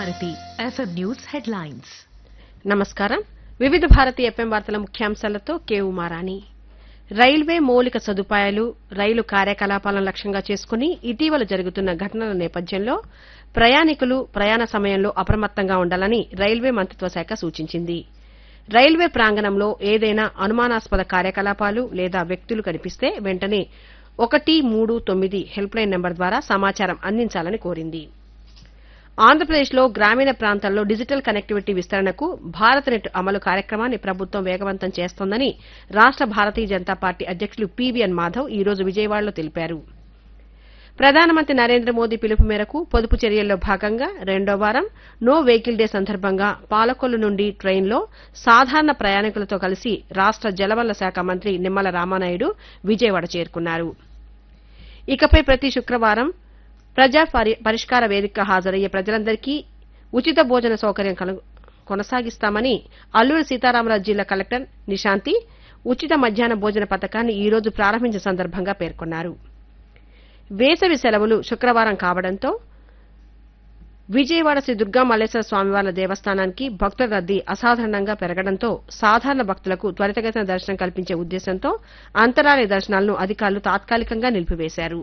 Bharati FM news headlines నమస్కారం వివిధ Bharati FM వార్తల ముఖ్యాంశాలతో కే ఉమారాణి రైల్వే మౌలిక సదుపాయాలు రైలు కార్యకలాపాలను లక్ష్యంగా చేసుకుని ఇటీవల జరుగుతున్న ఘటనల నేపథ్యంలో ప్రయాణికులు ప్రయాణ సమయంలో అప్రమత్తంగా ఉండాలని రైల్వే మంత్రిత్వ శాఖ సూచించింది రైల్వే ప్రాంగణంలో ఏదైనా అనుమానాస్పద కార్యకలాపాలు లేదా వ్యక్తులు కనిపిస్తే వెంటనే ఒకటి మూడు తొమ్మిది హెల్ప్ లైన్ నెంబర్ ద్వారా సమాచారం అందించాలని కోరింది ఆంధ్రప్రదేశ్లో గ్రామీణ ప్రాంతాల్లో డిజిటల్ కనెక్టివిటీ విస్తరణకు భారత్ నెట్ అమలు కార్యక్రమాన్ని ప్రభుత్వం వేగవంతం చేస్తోందని రాష్ట భారతీయ జనతా పార్టీ అధ్యక్షులు పీవీఎన్ మాధవ్ ఈ రోజు విజయవాడలో తెలిపారు ప్రధానమంత్రి నరేంద్ర మోదీ పిలుపు మేరకు పొదుపు చర్యల్లో భాగంగా రెండో వారం నో వెహికల్ డే సందర్భంగా పాలకొల్లు నుండి ట్రైన్లో సాధారణ ప్రయాణికులతో కలిసి రాష్ట జలవనరుల శాఖ మంత్రి నిమ్మల రామానాయుడు విజయవాడ చేరుకున్నారు ఇకపై ప్రతి శుక్రవారం ప్రజా పరి- పరిష్కార వేదిక హాజరయ్యే ప్రజలందరికీ ఉచిత భోజన సౌకర్యం కను- కొనసాగిస్తామని అల్లూరు సీతారామరాజు జిల్లా కలెక్టర్ నిశాంతి ఉచిత మధ్యాహ్న భోజన పథకాన్ని ఈ రోజు ప్రారంభించిన సందర్భంగా పేర్కొన్నారు వేసవి సెలవులు శుక్రవారం కావడంతో విజయవాడ శ్రీ దుర్గా మల్లేశ్వర స్వామివార్ల దేవస్థానానికి భక్తుల రద్దీ అసాధారణంగా పెరగడంతో సాధారణ భక్తులకు త్వరితగతిన దర్శనం కల్పించే ఉద్దేశంతో అంతరాలయ దర్శనాలను అధికారులు తాత్కాలికంగా నిలిపివేశారు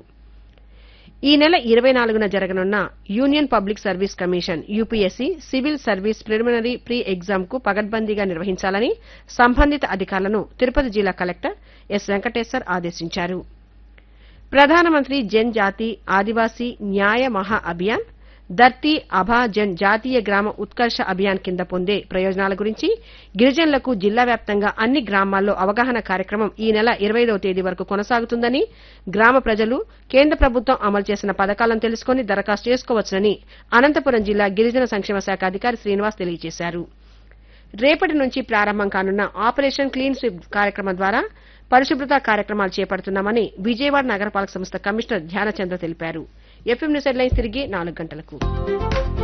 ఈ నెల ఇరవై నాలుగున జరగనున్న union public service commission UPSC civil service preliminary pre exam కు పగడ్బందీగా నిర్వహించాలని సంబంధిత అధికారులను తిరుపతి జిల్లా కలెక్టర్ ఎస్ వెంకటేశ్వర్ ఆదేశించారు ప్రధానమంత్రి జన్ జాతి ఆదివాసీ న్యాయ మహా అభియాన్ ధర్తీ అభా జన్ జాతీయ గ్రామ ఉత్కర్ష అభియాన్ కింద పొందే ప్రయోజనాల గురించి గిరిజనులకు జిల్లా వ్యాప్తంగా అన్ని గ్రామాల్లో అవగాహన కార్యక్రమం ఈ నెల ఇరవైదవ తేదీ వరకు కొనసాగుతుందని గ్రామ ప్రజలు కేంద్ర ప్రభుత్వం అమలు చేసిన పథకాలను తెలుసుకుని దరఖాస్తు చేసుకోవచ్చునని అనంతపురం జిల్లా గిరిజన సంక్షేమ శాఖ అధికారి శ్రీనివాస్ తెలియజేశారు రేపటి నుంచి ప్రారంభం కానున్న ఆపరేషన్ క్లీన్ స్వీప్ కార్యక్రమం ద్వారా పరిశుభ్రత కార్యక్రమాలు చేపడుతున్నామని విజయవాడ నగరపాలక సంస్థ కమిషనర్ ధ్యానచంద్ర తెలిపారు ఎఫ్ఎం న్యూస్ హెడ్లైన్స్ తిరిగి నాలుగు గంటలకు